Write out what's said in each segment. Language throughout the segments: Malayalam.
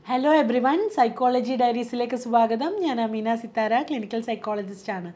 ഹലോ എവ്രി വൺ സൈക്കോളജി ഡയറീസിലേക്ക് സ്വാഗതം ഞാൻ അമീന സിത്താര ക്ലിനിക്കൽ സൈക്കോളജിസ്റ്റ് ആണ്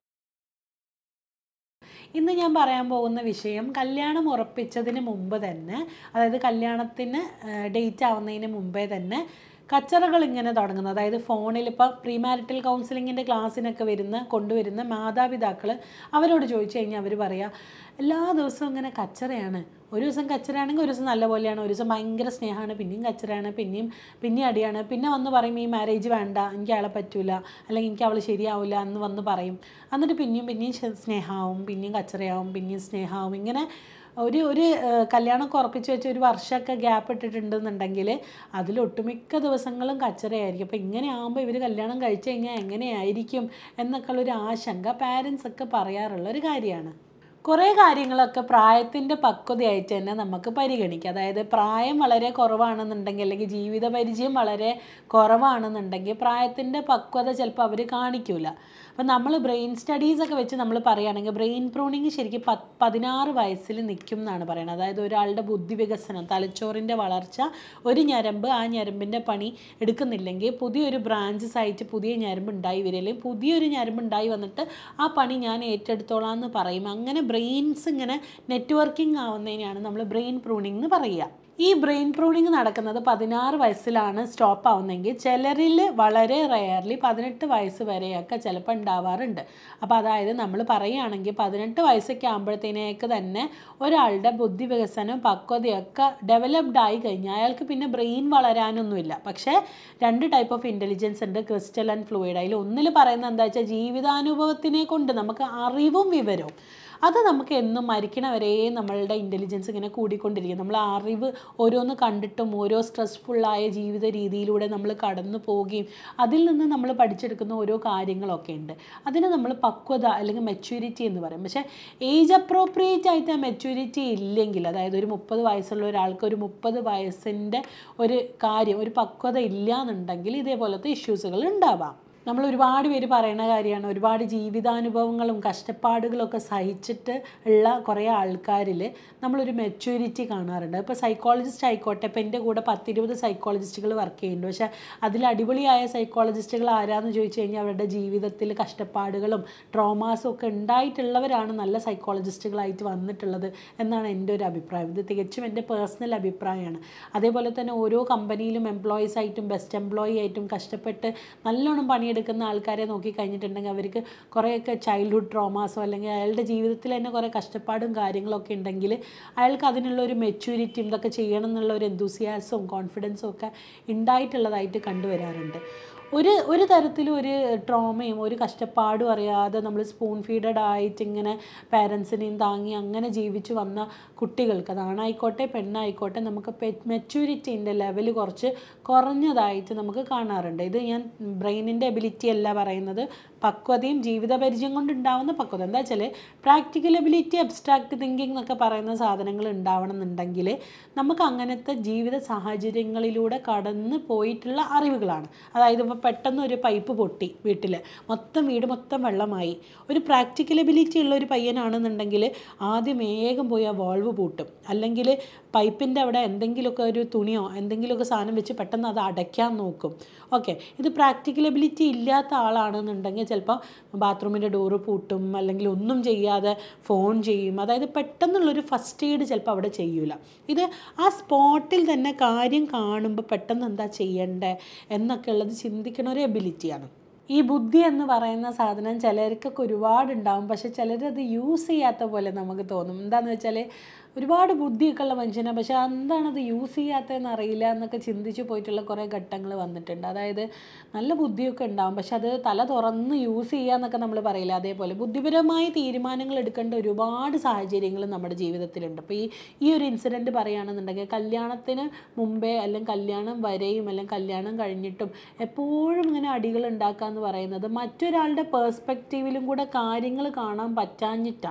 ഇന്ന് ഞാൻ പറയാൻ പോകുന്ന വിഷയം കല്യാണം ഉറപ്പിച്ചതിന് മുമ്പ് തന്നെ അതായത് കല്യാണത്തിന് ഡേറ്റ് ആവുന്നതിന് മുമ്പേ തന്നെ കച്ചറകൾ ഇങ്ങനെ തുടങ്ങുന്നത് അതായത് ഫോണിൽ ഇപ്പോൾ പ്രീ മാരിറ്റൽ കൗൺസിലിങ്ങിൻ്റെ ക്ലാസ്സിനൊക്കെ വരുന്ന കൊണ്ടുവരുന്ന മാതാപിതാക്കൾ അവരോട് ചോദിച്ചു കഴിഞ്ഞാൽ അവർ പറയുക എല്ലാ ദിവസവും ഇങ്ങനെ കച്ചറയാണ് ഒരു ദിവസം കച്ചറയാണെങ്കിൽ ഒരു ദിവസം നല്ല പോലെയാണ് ഒരു ദിവസം ഭയങ്കര സ്നേഹമാണ് പിന്നെയും കച്ചറയാണ് പിന്നെയും പിന്നെ അടിയാണ് പിന്നെ വന്ന് പറയും ഈ മാരേജ് വേണ്ട എനിക്ക് അയാളെ പറ്റൂല അല്ലെങ്കിൽ എനിക്ക് അവൾ ശരിയാവില്ല എന്ന് വന്ന് പറയും എന്നിട്ട് പിന്നെയും പിന്നെയും ശ- സ്നേഹമാവും പിന്നെയും കച്ചറയാവും പിന്നെയും സ്നേഹമാവും ഇങ്ങനെ ഒരു ഒരു ഏഹ്, കല്യാണമൊക്കെ ഉറപ്പിച്ച് വെച്ച് ഒരു വർഷമൊക്കെ ഗ്യാപ്പ് ഇട്ടിട്ടുണ്ടെന്നുണ്ടെങ്കിൽ അതിൽ ഒട്ടുമിക്ക ദിവസങ്ങളും കച്ചറയായിരിക്കും അപ്പോൾ ഇങ്ങനെ ആകുമ്പോൾ ഇവർ കല്യാണം കഴിച്ചു കഴിഞ്ഞാൽ എങ്ങനെയായിരിക്കും എന്നൊക്കെ ഉള്ളൊരു ആശങ്ക പാരൻസ് ഒക്കെ പറയാറുള്ള ഒരു കാര്യമാണ് കുറേ കാര്യങ്ങളൊക്കെ പ്രായത്തിൻ്റെ പക്വതയായിട്ട് തന്നെ നമുക്ക് പരിഗണിക്കാം അതായത് പ്രായം വളരെ കുറവാണെന്നുണ്ടെങ്കിൽ അല്ലെങ്കിൽ ജീവിത പരിചയം വളരെ കുറവാണെന്നുണ്ടെങ്കിൽ പ്രായത്തിൻ്റെ പക്വത ചിലപ്പോൾ അവർ കാണിക്കില്ല അപ്പം നമ്മൾ ബ്രെയിൻ സ്റ്റഡീസ് ഒക്കെ വെച്ച് നമ്മൾ പറയുകയാണെങ്കിൽ ബ്രെയിൻ പ്രൂണിങ് ശരിക്കും പത്ത് പതിനാറ് വയസ്സിൽ നിൽക്കും എന്നാണ് പറയുന്നത് അതായത് ഒരാളുടെ ബുദ്ധി വികസനം തലച്ചോറിൻ്റെ വളർച്ച ഒരു ഞരമ്പ് ആ ഞരമ്പിൻ്റെ പണി എടുക്കുന്നില്ലെങ്കിൽ പുതിയൊരു ബ്രാഞ്ചസ് ആയിട്ട് പുതിയ ഞരമ്പ് ഉണ്ടായി വരികയും പുതിയൊരു ഞരമ്പ് ഉണ്ടായി വന്നിട്ട് ആ പണി ഞാൻ ഏറ്റെടുത്തോളാം എന്ന് പറയും അങ്ങനെ ബ്രെയിൻസ് ഇങ്ങനെ നെറ്റ്വർക്കിംഗ് ആവുന്നതിനെയാണ് നമ്മൾ ബ്രെയിൻ പ്രൂണിംഗ് എന്ന് പറയുക ഈ ബ്രെയിൻ പ്രൂണിങ് നടക്കുന്നത് പതിനാറ് വയസ്സിലാണ് സ്റ്റോപ്പ് ആവുന്നതെങ്കിൽ ചിലരിൽ വളരെ റയർലി പതിനെട്ട് വയസ്സ് വരെയൊക്കെ ചിലപ്പോൾ ഉണ്ടാവാറുണ്ട് അപ്പോൾ അതായത് നമ്മൾ പറയുകയാണെങ്കിൽ പതിനെട്ട് വയസ്സൊക്കെ ആകുമ്പോഴത്തേനേക്ക് തന്നെ ഒരാളുടെ ബുദ്ധി വികസനം പക്വതയൊക്കെ ഡെവലപ്ഡ് ആയി കഴിഞ്ഞാൽ അയാൾക്ക് പിന്നെ ബ്രെയിൻ വളരാനൊന്നുമില്ല പക്ഷേ രണ്ട് ടൈപ്പ് ഓഫ് ഇൻ്റലിജൻസ് ഉണ്ട് ക്രിസ്റ്റൽ ആൻഡ് ഫ്ലൂയിഡ് അതിൽ ഒന്നിൽ പറയുന്നത് എന്താ വെച്ചാൽ ജീവിതാനുഭവത്തിനെ കൊണ്ട് നമുക്ക് അറിവും വിവരവും അത് നമുക്ക് എന്നും മരിക്കണവരെ നമ്മളുടെ ഇൻ്റലിജൻസ് ഇങ്ങനെ കൂടിക്കൊണ്ടിരിക്കും നമ്മൾ ആ അറിവ് ഓരോന്ന് കണ്ടിട്ടും ഓരോ സ്ട്രെസ്ഫുള്ളായ ജീവിത രീതിയിലൂടെ നമ്മൾ കടന്നു പോവുകയും അതിൽ നിന്ന് നമ്മൾ പഠിച്ചെടുക്കുന്ന ഓരോ കാര്യങ്ങളൊക്കെ ഉണ്ട് അതിന് നമ്മൾ പക്വത അല്ലെങ്കിൽ മെച്യൂരിറ്റി എന്ന് പറയും പക്ഷേ ഏജ് അപ്രോപ്രിയേറ്റ് ആയിട്ട് ആ മെച്യൂരിറ്റി ഇല്ലെങ്കിൽ അതായത് ഒരു മുപ്പത് വയസ്സുള്ള ഒരാൾക്ക് ഒരു മുപ്പത് വയസ്സിൻ്റെ ഒരു കാര്യം ഒരു പക്വത ഇല്ല എന്നുണ്ടെങ്കിൽ ഇതേപോലത്തെ ഇഷ്യൂസുകൾ ഉണ്ടാവാം നമ്മൾ ഒരുപാട് പേര് പറയുന്ന കാര്യമാണ് ഒരുപാട് ജീവിതാനുഭവങ്ങളും കഷ്ടപ്പാടുകളൊക്കെ സഹിച്ചിട്ട് ഉള്ള കുറേ ആൾക്കാരിൽ നമ്മളൊരു മെച്യൂരിറ്റി കാണാറുണ്ട് ഇപ്പോൾ സൈക്കോളജിസ്റ്റ് ആയിക്കോട്ടെ ഇപ്പോൾ എൻ്റെ കൂടെ പത്തിരുപത് സൈക്കോളജിസ്റ്റുകൾ വർക്ക് ചെയ്യുന്നുണ്ട് പക്ഷേ അതിൽ അടിപൊളിയായ സൈക്കോളജിസ്റ്റുകൾ ആരാന്ന് ചോദിച്ചു കഴിഞ്ഞാൽ അവരുടെ ജീവിതത്തിൽ കഷ്ടപ്പാടുകളും ട്രോമാസും ഒക്കെ ഉണ്ടായിട്ടുള്ളവരാണ് നല്ല സൈക്കോളജിസ്റ്റുകളായിട്ട് വന്നിട്ടുള്ളത് എന്നാണ് എൻ്റെ ഒരു അഭിപ്രായം ഇത് തികച്ചും എൻ്റെ പേഴ്സണൽ അഭിപ്രായമാണ് അതേപോലെ തന്നെ ഓരോ കമ്പനിയിലും എംപ്ലോയീസ് ആയിട്ടും ബെസ്റ്റ് എംപ്ലോയി ആയിട്ടും കഷ്ടപ്പെട്ട് നല്ലോണം പണിയെടുക്കുന്ന ആൾക്കാരെ നോക്കി കഴിഞ്ഞിട്ടുണ്ടെങ്കിൽ അവർക്ക് കുറേയൊക്കെ ചൈൽഡ്ഹുഡ് ട്രോമാസോ അല്ലെങ്കിൽ അയാളുടെ ജീവിതത്തിൽ തന്നെ കുറേ കഷ്ടപ്പാടും കാര്യങ്ങളൊക്കെ ഉണ്ടെങ്കിൽ അയാൾക്ക് അതിനുള്ള ഒരു മെച്യൂരിറ്റിയും ഇതൊക്കെ ചെയ്യണം എന്നുള്ള ഒരു എന്തൂസിയാസവും കോൺഫിഡൻസും ഒക്കെ ഉണ്ടായിട്ടുള്ളതായിട്ട് കണ്ടുവരാറുണ്ട് ഒരു ഒരു തരത്തിലും ഒരു ട്രോമയും ഒരു കഷ്ടപ്പാടും അറിയാതെ നമ്മൾ സ്പൂൺ ഫീഡഡ് ആയിട്ട് ഇങ്ങനെ പാരൻസിനെയും താങ്ങി അങ്ങനെ ജീവിച്ചു വന്ന കുട്ടികൾക്ക് അത് ആണായിക്കോട്ടെ പെണ്ണായിക്കോട്ടെ നമുക്ക് മെച്യൂരിറ്റീൻ്റെ ലെവൽ കുറച്ച് കുറഞ്ഞതായിട്ട് നമുക്ക് കാണാറുണ്ട് ഇത് ഞാൻ ബ്രെയിനിൻ്റെ എബിലിറ്റി അല്ല പറയുന്നത് പക്വതയും ജീവിത പരിചയം കൊണ്ട് ഉണ്ടാവുന്ന പക്വത എന്താ വെച്ചാൽ പ്രാക്ടിക്കൽ എബിലിറ്റി അബ്സ്ട്രാക്ട് തിങ്കിങ് എന്നൊക്കെ പറയുന്ന സാധനങ്ങൾ ഉണ്ടാവണം എന്നുണ്ടെങ്കിൽ നമുക്ക് അങ്ങനത്തെ ജീവിത സാഹചര്യങ്ങളിലൂടെ കടന്ന് പോയിട്ടുള്ള അറിവുകളാണ് അതായത് ഇപ്പോൾ പെട്ടെന്ന് ഒരു പൈപ്പ് പൊട്ടി വീട്ടിൽ മൊത്തം വീട് മൊത്തം വെള്ളമായി ഒരു പ്രാക്ടിക്കൽ എബിലിറ്റി ഉള്ള ഒരു പയ്യനാണെന്നുണ്ടെങ്കിൽ ആദ്യം വേഗം പോയി ആ വാൾവ് പൂട്ടും അല്ലെങ്കിൽ പൈപ്പിൻ്റെ അവിടെ എന്തെങ്കിലുമൊക്കെ ഒരു തുണിയോ എന്തെങ്കിലുമൊക്കെ സാധനം വെച്ച് പെട്ടെന്ന് അത് അടയ്ക്കാൻ നോക്കും ഓക്കെ ഇത് പ്രാക്ടിക്കൽ എബിലിറ്റി ഇല്ലാത്ത ആളാണെന്നുണ്ടെങ്കിൽ ചിലപ്പോൾ ബാത്റൂമിൻ്റെ ഡോറ് പൂട്ടും അല്ലെങ്കിൽ ഒന്നും ചെയ്യാതെ ഫോൺ ചെയ്യും അതായത് പെട്ടെന്നുള്ളൊരു ഫസ്റ്റ് എയ്ഡ് ചിലപ്പോൾ അവിടെ ചെയ്യൂല ഇത് ആ സ്പോട്ടിൽ തന്നെ കാര്യം കാണുമ്പോൾ പെട്ടെന്ന് എന്താ ചെയ്യണ്ടേ എന്നൊക്കെ ഉള്ളത് ചിന്തിക്കണ ഒരു എബിലിറ്റിയാണ് ഈ ബുദ്ധി എന്ന് പറയുന്ന സാധനം ചിലർക്കൊക്കെ ഒരുപാട് ഉണ്ടാവും പക്ഷെ ചിലരത് യൂസ് ചെയ്യാത്ത പോലെ നമുക്ക് തോന്നും എന്താണെന്ന് വെച്ചാൽ ഒരുപാട് ബുദ്ധിയൊക്കെ ഉള്ള മനുഷ്യനാണ് പക്ഷെ എന്താണത് യൂസ് ചെയ്യാത്തതെന്ന് അറിയില്ല എന്നൊക്കെ ചിന്തിച്ചു പോയിട്ടുള്ള കുറേ ഘട്ടങ്ങൾ വന്നിട്ടുണ്ട് അതായത് നല്ല ബുദ്ധിയൊക്കെ ഉണ്ടാവും പക്ഷെ അത് തല തുറന്ന് യൂസ് ചെയ്യുക എന്നൊക്കെ നമ്മൾ പറയില്ല അതേപോലെ ബുദ്ധിപരമായി തീരുമാനങ്ങൾ എടുക്കേണ്ട ഒരുപാട് സാഹചര്യങ്ങൾ നമ്മുടെ ജീവിതത്തിലുണ്ട് അപ്പോൾ ഈ ഈ ഒരു ഇൻസിഡൻറ്റ് പറയുകയാണെന്നുണ്ടെങ്കിൽ കല്യാണത്തിന് മുമ്പേ അല്ലെങ്കിൽ കല്യാണം വരെയും അല്ലെങ്കിൽ കല്യാണം കഴിഞ്ഞിട്ടും എപ്പോഴും ഇങ്ങനെ അടികൾ ഉണ്ടാക്കുക എന്ന് പറയുന്നത് മറ്റൊരാളുടെ പേഴ്സ്പെക്റ്റീവിലും കൂടെ കാര്യങ്ങൾ കാണാൻ പറ്റാഞ്ഞിട്ടാണ്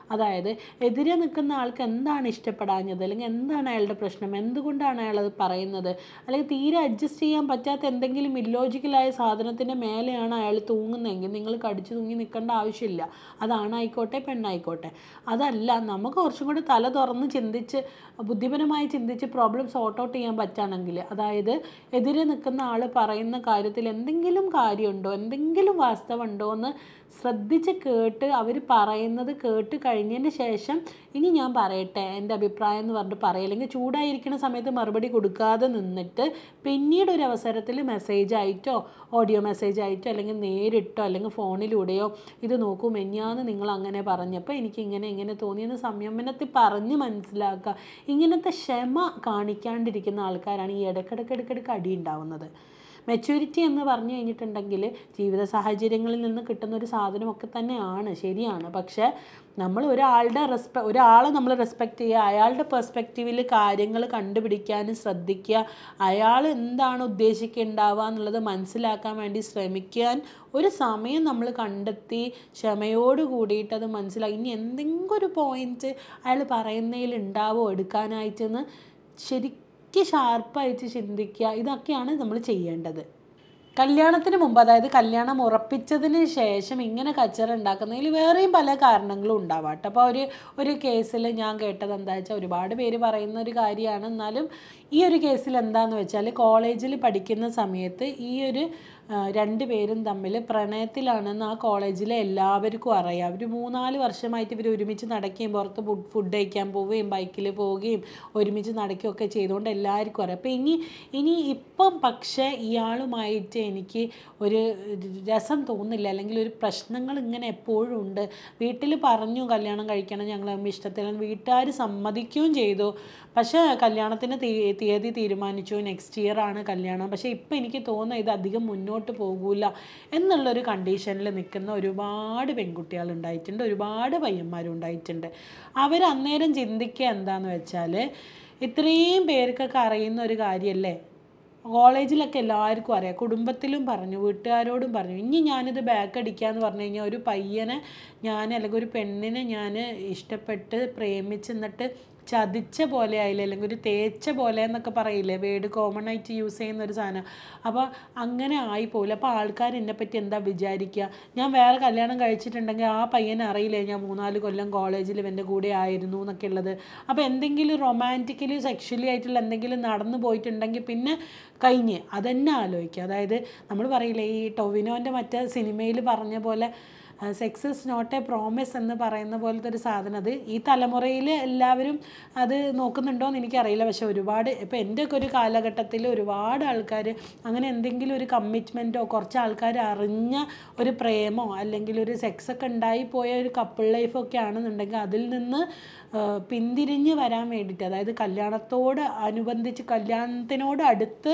അതായത് എതിരെ നിൽക്കുന്ന ആൾക്ക് എന്താണ് ഇഷ്ടപ്പെടാഞ്ഞത് അല്ലെങ്കിൽ എന്താണ് അയാളുടെ പ്രശ്നം എന്തുകൊണ്ടാണ് അയാൾ അത് പറയുന്നത് അല്ലെങ്കിൽ തീരെ അഡ്ജസ്റ്റ് ചെയ്യാൻ പറ്റാത്ത എന്തെങ്കിലും ഇല്ലോജിക്കലായ സാധനത്തിൻ്റെ മേലെയാണ് അയാൾ തൂങ്ങുന്നതെങ്കിൽ നിങ്ങൾ കടിച്ചു തൂങ്ങി നിൽക്കേണ്ട ആവശ്യമില്ല അതാണായിക്കോട്ടെ പെണ്ണായിക്കോട്ടെ അതല്ല നമുക്ക് കുറച്ചും കൂടി തല തുറന്ന് ചിന്തിച്ച് ബുദ്ധിപരമായി ചിന്തിച്ച് പ്രോബ്ലം സോർട്ട് ഔട്ട് ചെയ്യാൻ പറ്റുകയാണെങ്കിൽ അതായത് എതിരെ നിൽക്കുന്ന ആൾ പറയുന്ന കാര്യത്തിൽ എന്തെങ്കിലും കാര്യമുണ്ടോ എന്തെങ്കിലും വാസ്തവമുണ്ടോ എന്ന് ശ്രദ്ധിച്ച് കേട്ട് അവർ പറയുന്നത് കേട്ട് കഴിഞ്ഞതിന് ശേഷം ഇനി ഞാൻ പറയട്ടെ എൻ്റെ അഭിപ്രായം എന്ന് പറഞ്ഞിട്ട് പറയും അല്ലെങ്കിൽ ചൂടായിരിക്കുന്ന സമയത്ത് മറുപടി കൊടുക്കാതെ നിന്നിട്ട് പിന്നീട് ഒരു അവസരത്തിൽ മെസ്സേജ് ആയിട്ടോ ഓഡിയോ മെസ്സേജ് ആയിട്ടോ അല്ലെങ്കിൽ നേരിട്ടോ അല്ലെങ്കിൽ ഫോണിലൂടെയോ ഇത് നോക്കൂ മെഞ്ഞാന്ന് നിങ്ങൾ അങ്ങനെ പറഞ്ഞപ്പോൾ എനിക്ക് ഇങ്ങനെ ഇങ്ങനെ തോന്നിയെന്ന് സംയമനത്തിൽ പറഞ്ഞ് മനസ്സിലാക്കുക ഇങ്ങനത്തെ ക്ഷമ കാണിക്കാണ്ടിരിക്കുന്ന ആൾക്കാരാണ് ഈ ഇടയ്ക്കിടയ്ക്ക് ഇടയ്ക്കിടയ്ക്ക് അടി ഉണ്ടാവുന്നത് മെച്യൂരിറ്റി എന്ന് പറഞ്ഞു കഴിഞ്ഞിട്ടുണ്ടെങ്കിൽ ജീവിത സാഹചര്യങ്ങളിൽ നിന്ന് കിട്ടുന്ന ഒരു സാധനമൊക്കെ തന്നെയാണ് ശരിയാണ് പക്ഷേ നമ്മൾ ഒരാളുടെ റെസ്പെ ഒരാളെ നമ്മൾ റെസ്പെക്റ്റ് ചെയ്യുക അയാളുടെ പെർസ്പെക്റ്റീവിൽ കാര്യങ്ങൾ കണ്ടുപിടിക്കാനും ശ്രദ്ധിക്കുക അയാൾ എന്താണ് ഉദ്ദേശിക്കുന്നുണ്ടാവുക എന്നുള്ളത് മനസ്സിലാക്കാൻ വേണ്ടി ശ്രമിക്കാൻ ഒരു സമയം നമ്മൾ കണ്ടെത്തി ക്ഷമയോട് കൂടിയിട്ട് അത് മനസ്സിലാക്കി ഇനി എന്തെങ്കിലും ഒരു പോയിന്റ് അയാൾ പറയുന്നതിൽ ഉണ്ടാവോ എടുക്കാനായിട്ടെന്ന് ശരിക്കും ശരിക്കും ഷാർപ്പായിട്ട് ചിന്തിക്കുക ഇതൊക്കെയാണ് നമ്മൾ ചെയ്യേണ്ടത് കല്യാണത്തിന് മുമ്പ് അതായത് കല്യാണം ഉറപ്പിച്ചതിന് ശേഷം ഇങ്ങനെ കച്ചറ ഉണ്ടാക്കുന്നതിൽ വേറെയും പല കാരണങ്ങളും ഉണ്ടാവാം കേട്ടോ അപ്പോൾ ഒരു ഒരു കേസിൽ ഞാൻ കേട്ടത് എന്താ വെച്ചാൽ ഒരുപാട് പേര് പറയുന്ന ഒരു കാര്യമാണ് എന്നാലും ഈ ഒരു കേസിൽ എന്താണെന്ന് വെച്ചാൽ കോളേജിൽ പഠിക്കുന്ന സമയത്ത് ഈ ഒരു രണ്ട് പേരും തമ്മിൽ പ്രണയത്തിലാണെന്ന് ആ കോളേജിലെ എല്ലാവർക്കും അറിയാം അവർ മൂന്നാല് വർഷമായിട്ട് ഇവർ ഒരുമിച്ച് നടക്കുകയും പുറത്ത് ഫുഡ് ഫുഡ് കഴിക്കാൻ പോവുകയും ബൈക്കിൽ പോവുകയും ഒരുമിച്ച് നടക്കുകയൊക്കെ ചെയ്തുകൊണ്ട് എല്ലാവർക്കും അറിയാം അപ്പോൾ ഇനി ഇനി ഇപ്പം പക്ഷേ ഇയാളുമായിട്ട് എനിക്ക് ഒരു രസം തോന്നില്ല അല്ലെങ്കിൽ ഒരു പ്രശ്നങ്ങൾ ഇങ്ങനെ എപ്പോഴും ഉണ്ട് വീട്ടിൽ പറഞ്ഞു കല്യാണം കഴിക്കണം ഞങ്ങൾ തമ്മിൽ ഇഷ്ടത്തിലാണ് വീട്ടുകാർ സമ്മതിക്കുകയും ചെയ്തു പക്ഷേ കല്യാണത്തിന് തീ തീയതി തീരുമാനിച്ചു നെക്സ്റ്റ് ഇയർ ആണ് കല്യാണം പക്ഷേ ഇപ്പം എനിക്ക് തോന്നുന്നത് ഇത് അധികം മുന്നോട്ട് പോകൂല എന്നുള്ളൊരു കണ്ടീഷനിൽ നിൽക്കുന്ന ഒരുപാട് പെൺകുട്ടികൾ ഉണ്ടായിട്ടുണ്ട് ഒരുപാട് പയ്യന്മാരും ഉണ്ടായിട്ടുണ്ട് അവർ അന്നേരം ചിന്തിക്കുക എന്താണെന്ന് വെച്ചാൽ ഇത്രയും പേർക്കൊക്കെ അറിയുന്ന ഒരു കാര്യമല്ലേ കോളേജിലൊക്കെ എല്ലാവർക്കും അറിയാം കുടുംബത്തിലും പറഞ്ഞു വീട്ടുകാരോടും പറഞ്ഞു ഇനി ഞാനിത് ബാക്ക് അടിക്കാന്ന് പറഞ്ഞു കഴിഞ്ഞാൽ ഒരു പയ്യനെ ഞാൻ അല്ലെങ്കിൽ ഒരു പെണ്ണിനെ ഞാൻ ഇഷ്ടപ്പെട്ട് പ്രേമിച്ച് എന്നിട്ട് ചതിച്ച പോലെ ആയില്ലേ അല്ലെങ്കിൽ ഒരു തേച്ച പോലെ എന്നൊക്കെ പറയില്ലേ വേർഡ് കോമൺ ആയിട്ട് യൂസ് ചെയ്യുന്ന ഒരു സാധനം അപ്പോൾ അങ്ങനെ ആയി പോകില്ല അപ്പോൾ ആൾക്കാർ എന്നെ പറ്റി എന്താ വിചാരിക്കുക ഞാൻ വേറെ കല്യാണം കഴിച്ചിട്ടുണ്ടെങ്കിൽ ആ പയ്യനെ അറിയില്ലേ ഞാൻ മൂന്നാല് കൊല്ലം കോളേജിൽ ഇവൻ്റെ കൂടെ ആയിരുന്നു എന്നൊക്കെ ഉള്ളത് അപ്പോൾ എന്തെങ്കിലും റൊമാൻറ്റിക്കലി സെക്ഷലി ആയിട്ടുള്ള എന്തെങ്കിലും നടന്നു പോയിട്ടുണ്ടെങ്കിൽ പിന്നെ കഴിഞ്ഞ് അതന്നെ ആലോചിക്കുക അതായത് നമ്മൾ പറയില്ലേ ഈ ടൊവിനോൻ്റെ മറ്റേ സിനിമയിൽ പറഞ്ഞ പോലെ sex is not a promise എന്ന് പറയുന്ന പോലത്തെ ഒരു സാധനം അത് ഈ തലമുറയിൽ എല്ലാവരും അത് നോക്കുന്നുണ്ടോ എന്ന് എനിക്കറിയില്ല പക്ഷെ ഒരുപാട് ഇപ്പോൾ എൻ്റെയൊക്കെ ഒരു കാലഘട്ടത്തിൽ ഒരുപാട് ആൾക്കാർ അങ്ങനെ എന്തെങ്കിലും ഒരു കമ്മിറ്റ്മെൻറ്റോ കുറച്ച് ആൾക്കാർ അറിഞ്ഞ ഒരു പ്രേമോ അല്ലെങ്കിൽ ഒരു സെക്സ് ഒക്കെ ഉണ്ടായി പോയ ഒരു കപ്പിൾ ലൈഫൊക്കെ ആണെന്നുണ്ടെങ്കിൽ അതിൽ നിന്ന് പിന്തിരിഞ്ഞ് വരാൻ വേണ്ടിയിട്ട് അതായത് കല്യാണത്തോട് അനുബന്ധിച്ച് കല്യാണത്തിനോട് അടുത്ത്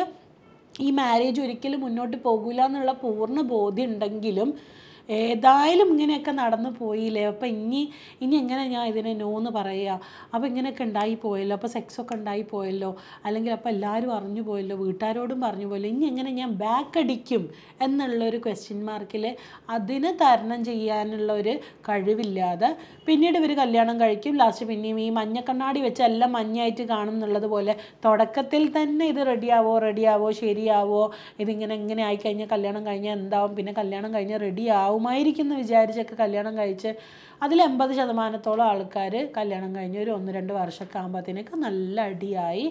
ഈ മാരേജ് ഒരിക്കലും മുന്നോട്ട് പോകില്ല എന്നുള്ള പൂർണ്ണ ബോധ്യം ഉണ്ടെങ്കിലും ഏതായാലും ഇങ്ങനെയൊക്കെ നടന്നു പോയില്ലേ അപ്പോൾ ഇനി ഇനി എങ്ങനെ ഞാൻ ഇതിനെ നോ എന്ന് പറയുക അപ്പോൾ ഇങ്ങനെയൊക്കെ ഉണ്ടായി പോയല്ലോ അപ്പോൾ സെക്സൊക്കെ ഉണ്ടായി പോയല്ലോ അല്ലെങ്കിൽ അപ്പോൾ എല്ലാവരും അറിഞ്ഞു പോയല്ലോ വീട്ടുകാരോടും പറഞ്ഞു പോയല്ലോ ഇനി എങ്ങനെ ഞാൻ ബാക്ക് അടിക്കും എന്നുള്ളൊരു ക്വസ്റ്റ്യൻ മാർക്കിൽ അതിന് തരണം ചെയ്യാനുള്ള ഒരു കഴിവില്ലാതെ പിന്നീട് ഇവർ കല്യാണം കഴിക്കും ലാസ്റ്റ് പിന്നെയും ഈ മഞ്ഞക്കണ്ണാടി വെച്ച് എല്ലാം മഞ്ഞായിട്ട് കാണും എന്നുള്ളത് പോലെ തുടക്കത്തിൽ തന്നെ ഇത് റെഡിയാവോ റെഡിയാവോ ശരിയാവോ ഇതിങ്ങനെ ഇങ്ങനെ ആയിക്കഴിഞ്ഞാൽ കല്യാണം കഴിഞ്ഞാൽ എന്താവും പിന്നെ കല്യാണം കഴിഞ്ഞാൽ റെഡി ആവുമായിരിക്കും എന്ന് വിചാരിച്ചൊക്കെ കല്യാണം കഴിച്ച് അതിൽ എൺപത് ശതമാനത്തോളം ആൾക്കാർ കല്യാണം കഴിഞ്ഞ് ഒരു ഒന്ന് രണ്ട് വർഷമൊക്കെ ആകുമ്പോഴത്തേനൊക്കെ നല്ല അടിയായി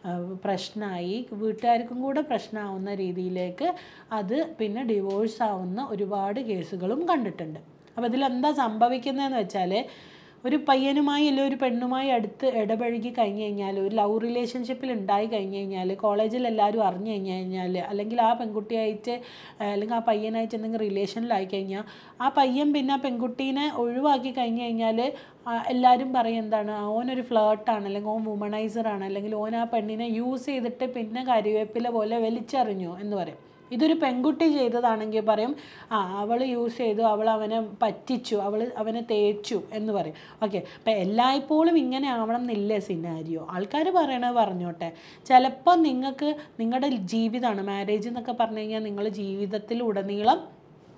പ്രശ്നമായി വീട്ടുകാർക്കും കൂടെ പ്രശ്നമാവുന്ന രീതിയിലേക്ക് അത് പിന്നെ ഡിവോഴ്സ് ആവുന്ന ഒരുപാട് കേസുകളും കണ്ടിട്ടുണ്ട് അപ്പോൾ ഇതിലെന്താ സംഭവിക്കുന്നതെന്ന് വെച്ചാൽ ഒരു പയ്യനുമായി അല്ലെങ്കിൽ ഒരു പെണ്ണുമായി അടുത്ത് ഇടപഴകി കഴിഞ്ഞ് കഴിഞ്ഞാൽ ഒരു ലവ് റിലേഷൻഷിപ്പിൽ ഉണ്ടായി കഴിഞ്ഞ് കഴിഞ്ഞാൽ കോളേജിൽ എല്ലാവരും അറിഞ്ഞു കഴിഞ്ഞ് കഴിഞ്ഞാൽ അല്ലെങ്കിൽ ആ പെൺകുട്ടിയായിട്ട് അല്ലെങ്കിൽ ആ പയ്യനായിട്ട് എന്തെങ്കിലും റിലേഷനിലായി കഴിഞ്ഞാൽ ആ പയ്യൻ പിന്നെ ആ പെൺകുട്ടീനെ ഒഴിവാക്കി കഴിഞ്ഞ് കഴിഞ്ഞാൽ എല്ലാവരും പറയും എന്താണ് ഓനൊരു ഫ്ലേർട്ടാണ് അല്ലെങ്കിൽ ഓൻ വുമണൈസർ ആണ് അല്ലെങ്കിൽ ഓൻ ആ പെണ്ണിനെ യൂസ് ചെയ്തിട്ട് പിന്നെ കരിവേപ്പില പോലെ വലിച്ചെറിഞ്ഞു എന്ന് പറയും ഇതൊരു പെൺകുട്ടി ചെയ്തതാണെങ്കിൽ പറയും ആ അവൾ യൂസ് ചെയ്തു അവൾ അവനെ പറ്റിച്ചു അവൾ അവനെ തേച്ചു എന്ന് പറയും ഓക്കെ അപ്പം എല്ലായ്പ്പോഴും ഇങ്ങനെ ആവണം എന്നില്ല സിനാരിയോ ആൾക്കാർ പറയണത് പറഞ്ഞോട്ടെ ചിലപ്പോൾ നിങ്ങൾക്ക് നിങ്ങളുടെ ജീവിതമാണ് മാരേജ് എന്നൊക്കെ പറഞ്ഞു കഴിഞ്ഞാൽ നിങ്ങൾ ജീവിതത്തിൽ ഉടനീളം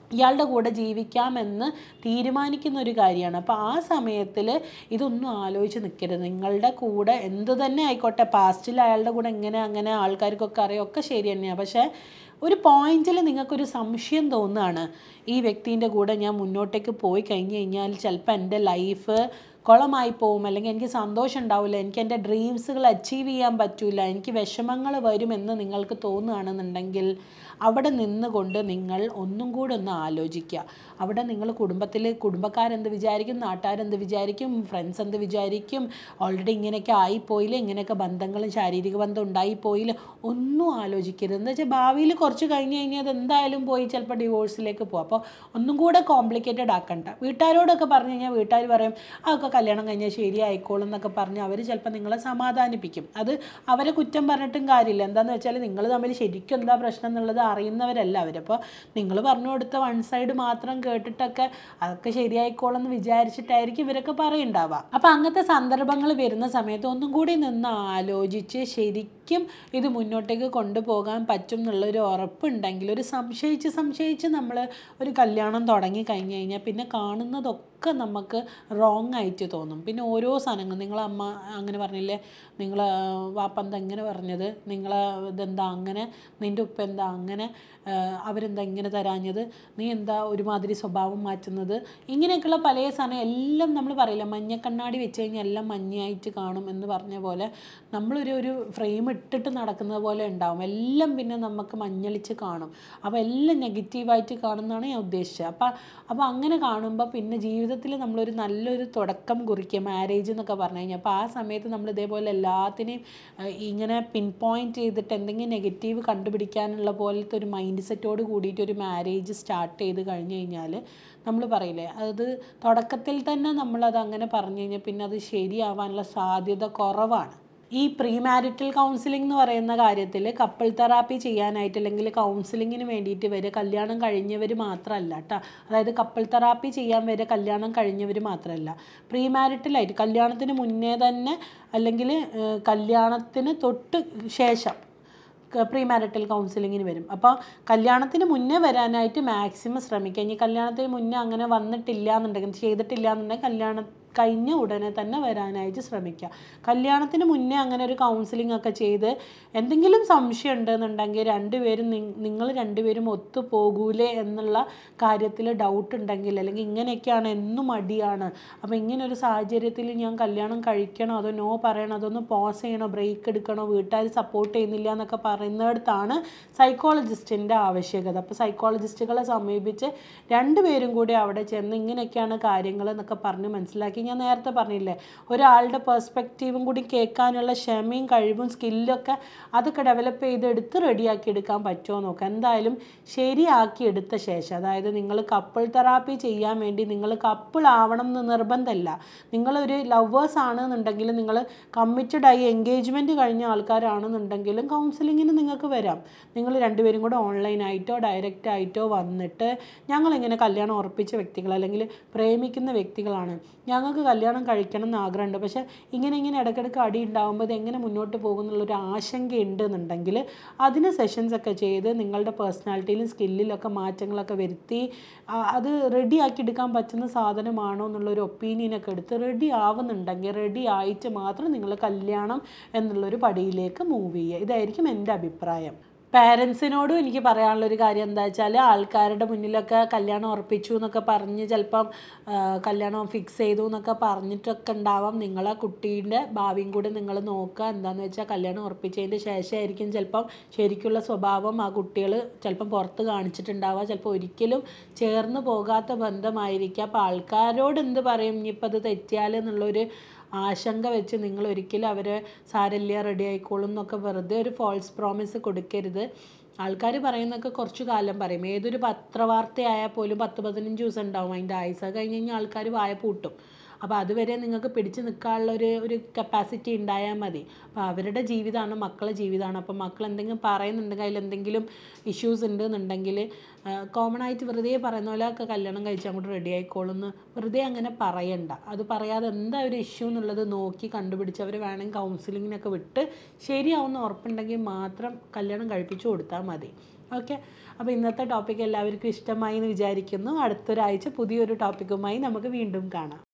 ഇയാളുടെ കൂടെ ജീവിക്കാമെന്ന് തീരുമാനിക്കുന്ന ഒരു കാര്യമാണ് അപ്പോൾ ആ സമയത്തിൽ ഇതൊന്നും ആലോചിച്ച് നിൽക്കരുത് നിങ്ങളുടെ കൂടെ എന്ത് തന്നെ ആയിക്കോട്ടെ പാസ്റ്റിൽ അയാളുടെ കൂടെ എങ്ങനെ അങ്ങനെ ആൾക്കാർക്കൊക്കെ അറിയാം ഒക്കെ ശരി തന്നെയാണ് പക്ഷേ ഒരു പോയിന്റിൽ നിങ്ങൾക്കൊരു സംശയം തോന്നുകയാണ് ഈ വ്യക്തിൻ്റെ കൂടെ ഞാൻ മുന്നോട്ടേക്ക് പോയി കഴിഞ്ഞ് കഴിഞ്ഞാൽ ചിലപ്പോൾ എൻ്റെ ലൈഫ് കുളമായി പോകും അല്ലെങ്കിൽ എനിക്ക് സന്തോഷം ഉണ്ടാവില്ല എനിക്ക് എൻ്റെ ഡ്രീംസുകൾ അച്ചീവ് ചെയ്യാൻ പറ്റില്ല എനിക്ക് വിഷമങ്ങൾ വരുമെന്ന് നിങ്ങൾക്ക് തോന്നുകയാണെന്നുണ്ടെങ്കിൽ അവിടെ നിന്നുകൊണ്ട് നിങ്ങൾ ഒന്നും കൂടെ ഒന്ന് ആലോചിക്കുക അവിടെ നിങ്ങൾ കുടുംബത്തിൽ കുടുംബക്കാരെന്ത് വിചാരിക്കും നാട്ടുകാരെന്ത് വിചാരിക്കും ഫ്രണ്ട്സ് എന്ത് വിചാരിക്കും ഓൾറെഡി ഇങ്ങനെയൊക്കെ ആയിപ്പോയില്ല ഇങ്ങനെയൊക്കെ ബന്ധങ്ങളും ശാരീരിക ബന്ധം ഉണ്ടായിപ്പോയില്ല ഒന്നും ആലോചിക്കരുത് എന്താ വെച്ചാൽ ഭാവിയിൽ കുറച്ച് കഴിഞ്ഞ് കഴിഞ്ഞാൽ അത് എന്തായാലും പോയി ചിലപ്പോൾ ഡിവോഴ്സിലേക്ക് പോകും അപ്പോൾ ഒന്നും കൂടെ കോംപ്ലിക്കേറ്റഡ് ആക്കണ്ട വീട്ടുകാരോടൊക്കെ പറഞ്ഞു കഴിഞ്ഞാൽ വീട്ടുകാർ പറയും അതൊക്കെ കല്യാണം കഴിഞ്ഞാൽ ശരിയായിക്കോളും എന്നൊക്കെ പറഞ്ഞ് അവർ ചിലപ്പോൾ നിങ്ങളെ സമാധാനിപ്പിക്കും അത് അവരെ കുറ്റം പറഞ്ഞിട്ടും കാര്യമില്ല എന്താണെന്ന് വെച്ചാൽ നിങ്ങൾ തമ്മിൽ ശരിക്കും എന്താ പ്രശ്നം എന്നുള്ളത് അറിയുന്നവരല്ല അവരപ്പോൾ നിങ്ങൾ പറഞ്ഞു കൊടുത്ത വൺ സൈഡ് മാത്രം കേട്ടിട്ടൊക്കെ അതൊക്കെ ശരിയായിക്കോളും എന്ന് വിചാരിച്ചിട്ടായിരിക്കും ഇവരൊക്കെ പറയുണ്ടാവുക അപ്പോൾ അങ്ങനത്തെ സന്ദർഭങ്ങൾ വരുന്ന സമയത്ത് ഒന്നും കൂടി നിന്ന് ആലോചിച്ച് ശരിക്കും ഇത് മുന്നോട്ടേക്ക് കൊണ്ടുപോകാൻ പറ്റും എന്നുള്ളൊരു ഉറപ്പുണ്ടെങ്കിൽ ഒരു സംശയിച്ച് സംശയിച്ച് നമ്മൾ ഒരു കല്യാണം തുടങ്ങി കഴിഞ്ഞ് കഴിഞ്ഞാൽ പിന്നെ കാണുന്നതൊക്കെ നമുക്ക് റോങ് ആയിട്ട് തോന്നും പിന്നെ ഓരോ സാധനങ്ങൾ നിങ്ങളെ അമ്മ അങ്ങനെ പറഞ്ഞില്ലേ നിങ്ങളെ വാപ്പ എന്താ ഇങ്ങനെ പറഞ്ഞത് നിങ്ങളെ ഇതെന്താ അങ്ങനെ നിൻ്റെ ഉപ്പ എന്താ അങ്ങനെ ആഹ് അവരെന്താ ഇങ്ങനെ തരാഞ്ഞത് നീ എന്താ ഒരുമാതിരി സ്വഭാവം മാറ്റുന്നത് ഇങ്ങനെയൊക്കെയുള്ള പല സാധനം എല്ലാം നമ്മൾ പറയില്ല മഞ്ഞക്കണ്ണാടി വെച്ച് കഴിഞ്ഞാൽ എല്ലാം മഞ്ഞയായിട്ട് കാണും എന്ന് പറഞ്ഞ പോലെ നമ്മളൊരു ഒരു ഫ്രെയിം ഇട്ടിട്ട് നടക്കുന്നത് പോലെ ഉണ്ടാവും എല്ലാം പിന്നെ നമുക്ക് മഞ്ഞളിച്ച് കാണും അപ്പോൾ എല്ലാം നെഗറ്റീവായിട്ട് കാണുന്നതാണ് ഞാൻ ഉദ്ദേശിച്ചത് അപ്പം അപ്പോൾ അങ്ങനെ കാണുമ്പോൾ പിന്നെ ജീവിതത്തിൽ നമ്മളൊരു നല്ലൊരു തുടക്കം കുറിക്കുക മാരേജ് എന്നൊക്കെ പറഞ്ഞു കഴിഞ്ഞാൽ അപ്പോൾ ആ സമയത്ത് നമ്മൾ ഇതേപോലെ എല്ലാത്തിനെയും ഏഹ്, ഇങ്ങനെ പിൻ പോയിന്റ് ചെയ്തിട്ട് എന്തെങ്കിലും നെഗറ്റീവ് കണ്ടുപിടിക്കാനുള്ള പോലത്തെ ഒരു മൈൻഡ് സെറ്റോട് കൂടിയിട്ട് ഒരു മാരേജ് സ്റ്റാർട്ട് ചെയ്ത് കഴിഞ്ഞ് കഴിഞ്ഞാൽ നമ്മൾ പറയില്ലേ അത് തുടക്കത്തിൽ തന്നെ നമ്മളത് അങ്ങനെ പറഞ്ഞു കഴിഞ്ഞാൽ പിന്നെ അത് ശരിയാവാനുള്ള സാധ്യത കുറവാണ് ഈ പ്രീ മാരിറ്റൽ കൗൺസിലിംഗ് എന്ന് പറയുന്ന കാര്യത്തിൽ കപ്പിൾ തെറാപ്പി ചെയ്യാനായിട്ട് അല്ലെങ്കിൽ കൗൺസിലിങ്ങിന് വേണ്ടിയിട്ട് വരെ കല്യാണം കഴിഞ്ഞവർ മാത്രമല്ല കേട്ടോ അതായത് കപ്പിൾ തെറാപ്പി ചെയ്യാൻ വരെ കല്യാണം കഴിഞ്ഞവർ മാത്രമല്ല പ്രീ മാരിറ്റലായിട്ട് കല്യാണത്തിന് മുന്നേ തന്നെ അല്ലെങ്കിൽ ഏഹ്, കല്യാണത്തിന് തൊട്ട് ശേഷം പ്രീ മാരിറ്റൽ കൗൺസിലിങ്ങിന് വരും അപ്പോൾ കല്യാണത്തിന് മുന്നേ വരാനായിട്ട് മാക്സിമം ശ്രമിക്കുക ഇനി കല്യാണത്തിന് മുന്നേ അങ്ങനെ വന്നിട്ടില്ല എന്നുണ്ടെങ്കിൽ ചെയ്തിട്ടില്ല എന്നുണ്ടെങ്കിൽ കല്യാണം കഴിഞ്ഞ ഉടനെ തന്നെ വരാനായിട്ട് ശ്രമിക്കുക കല്യാണത്തിന് മുന്നേ അങ്ങനെ ഒരു കൗൺസിലിംഗ് ഒക്കെ ചെയ്ത് എന്തെങ്കിലും സംശയം ഉണ്ടെന്നുണ്ടെങ്കിൽ രണ്ടുപേരും നിങ്ങൾ രണ്ടുപേരും ഒത്തു പോകൂലേ എന്നുള്ള കാര്യത്തിൽ ഡൗട്ട് ഉണ്ടെങ്കിൽ അല്ലെങ്കിൽ ഇങ്ങനെയൊക്കെയാണ് എന്നും മടിയാണ് അപ്പോൾ ഇങ്ങനെ ഒരു സാഹചര്യത്തിൽ ഞാൻ കല്യാണം കഴിക്കണോ അതോ നോ പറയണോ അതൊന്ന് പോസ് ചെയ്യണോ ബ്രേക്ക് എടുക്കണോ വീട്ടുകാർ സപ്പോർട്ട് ചെയ്യുന്നില്ല എന്നൊക്കെ പറയുന്നിടത്താണ് സൈക്കോളജിസ്റ്റിൻ്റെ ആവശ്യകത അപ്പോൾ സൈക്കോളജിസ്റ്റുകളെ സമീപിച്ച് രണ്ടുപേരും കൂടി അവിടെ ചെന്ന് ഇങ്ങനെയൊക്കെയാണ് കാര്യങ്ങൾ എന്നൊക്കെ പറഞ്ഞ് മനസ്സിലാക്കി ഞാൻ നേരത്തെ പറഞ്ഞില്ലേ ഒരാളുടെ പെർസ്പെക്റ്റീവും കൂടി കേൾക്കാനുള്ള ക്ഷമയും കഴിവും സ്കില്ലൊക്കെ അതൊക്കെ ഡെവലപ്പ് ചെയ്തെടുത്ത് റെഡിയാക്കി എടുക്കാൻ പറ്റുമോ നോക്കാം എന്തായാലും ശരിയാക്കി എടുത്ത ശേഷം അതായത് നിങ്ങൾ കപ്പിൾ തെറാപ്പി ചെയ്യാൻ വേണ്ടി നിങ്ങൾ കപ്പിൾ ആവണം എന്ന് നിർബന്ധമല്ല നിങ്ങളൊരു ലവേഴ്സ് ആണെന്നുണ്ടെങ്കിൽ നിങ്ങൾ കമ്മിറ്റഡ് ആയി എൻഗേജ്മെൻറ്റ് കഴിഞ്ഞ ആൾക്കാരാണെന്നുണ്ടെങ്കിലും കൗൺസിലിങ്ങിന് നിങ്ങൾക്ക് വരാം നിങ്ങൾ രണ്ടുപേരും കൂടെ ഓൺലൈനായിട്ടോ ഡയറക്റ്റ് ആയിട്ടോ വന്നിട്ട് ഞങ്ങളിങ്ങനെ കല്യാണം ഉറപ്പിച്ച വ്യക്തികൾ അല്ലെങ്കിൽ പ്രേമിക്കുന്ന വ്യക്തികളാണ് ഞങ്ങൾക്ക് കല്യാണം കഴിക്കണം എന്ന് ആഗ്രഹമുണ്ട് പക്ഷേ ഇങ്ങനെ ഇങ്ങനെ ഇടയ്ക്കിടയ്ക്ക് അടി ഉണ്ടാകുമ്പോൾ ഇത് എങ്ങനെ മുന്നോട്ട് പോകും എന്നുള്ളൊരു ആശങ്കയുണ്ട് എന്നുണ്ടെങ്കിൽ അതിന് സെഷൻസ് ഒക്കെ ചെയ്ത് നിങ്ങളുടെ പേഴ്സണാലിറ്റിയിലും സ്കില്ലിലൊക്കെ മാറ്റങ്ങളൊക്കെ വരുത്തി ആ, അത് റെഡി ആക്കി എടുക്കാൻ പറ്റുന്ന സാധനമാണോ എന്നുള്ളൊരു ഒപ്പീനിയനൊക്കെ എടുത്ത് റെഡി ആവുന്നുണ്ടെങ്കിൽ റെഡി ആയിട്ട് മാത്രം നിങ്ങൾ കല്യാണം എന്നുള്ളൊരു പടിയിലേക്ക് മൂവ് ചെയ്യുക ഇതായിരിക്കും എൻ്റെ അഭിപ്രായം പാരൻസിനോടും എനിക്ക് പറയാനുള്ളൊരു കാര്യം എന്താ വെച്ചാൽ ആൾക്കാരുടെ മുന്നിലൊക്കെ കല്യാണം ഉറപ്പിച്ചു എന്നൊക്കെ പറഞ്ഞ് ചിലപ്പം ആ, കല്യാണം ഫിക്സ് ചെയ്തു എന്നൊക്കെ പറഞ്ഞിട്ടൊക്കെ ഉണ്ടാവാം നിങ്ങളെ കുട്ടീൻ്റെ ഭാവിയും കൂടി നിങ്ങൾ നോക്കുക എന്താണെന്ന് വെച്ചാൽ കല്യാണം ഉറപ്പിച്ചതിൻ്റെ ശേഷമായിരിക്കും ചിലപ്പം ശരിക്കുള്ള സ്വഭാവം ആ കുട്ടികൾ ചിലപ്പം പുറത്ത് കാണിച്ചിട്ടുണ്ടാവുക ചിലപ്പോൾ ഒരിക്കലും ചേർന്ന് പോകാത്ത ബന്ധമായിരിക്കാം അപ്പോൾ ആൾക്കാരോട് എന്ത് പറയും ഇനിയിപ്പോൾ അത് തെറ്റിയാൽ എന്നുള്ളൊരു ആശങ്ക വെച്ച് നിങ്ങൾ ഒരിക്കലും അവരെ സാരല്യ റെഡി ആയിക്കോളും എന്നൊക്കെ വെറുതെ ഒരു ഫോൾസ് പ്രോമിസ് കൊടുക്കരുത് ആൾക്കാർ പറയുന്നതൊക്കെ കുറച്ച് കാലം പറയും ഏതൊരു പത്രവാർത്തയായാൽ പോലും പത്ത് പതിനഞ്ച് ദിവസം ഉണ്ടാവും അതിൻ്റെ ആയുസ് അത് കഴിഞ്ഞ് കഴിഞ്ഞാൽ ആൾക്കാർ വായ പൂട്ടും അപ്പോൾ അതുവരെ നിങ്ങൾക്ക് പിടിച്ച് നിൽക്കാനുള്ള ഒരു ഒരു കപ്പാസിറ്റി ഉണ്ടായാൽ മതി അപ്പോൾ അവരുടെ ജീവിതമാണ് മക്കളെ ജീവിതമാണ് അപ്പോൾ മക്കൾ എന്തെങ്കിലും പറയുന്നുണ്ടെങ്കിൽ അതിൽ എന്തെങ്കിലും ഇഷ്യൂസ് ഉണ്ട് എന്നുണ്ടെങ്കിൽ കോമൺ ആയിട്ട് വെറുതെ പറയുന്ന പോലെ ഒക്കെ കല്യാണം കഴിച്ച് അങ്ങോട്ട് റെഡി ആയിക്കോളുമെന്ന് വെറുതെ അങ്ങനെ പറയണ്ട അത് പറയാതെ എന്താ ഒരു ഇഷ്യൂ എന്നുള്ളത് നോക്കി കണ്ടുപിടിച്ച് അവർ വേണമെങ്കിൽ കൗൺസിലിങ്ങിനൊക്കെ വിട്ട് ശരിയാവുന്ന ഉറപ്പുണ്ടെങ്കിൽ മാത്രം കല്യാണം കഴിപ്പിച്ചു കൊടുത്താൽ മതി ഓക്കെ അപ്പോൾ ഇന്നത്തെ ടോപ്പിക് എല്ലാവർക്കും ഇഷ്ടമായി എന്ന് വിചാരിക്കുന്നു അടുത്തൊരാഴ്ച പുതിയൊരു ടോപ്പിക്കുമായി നമുക്ക് വീണ്ടും കാണാം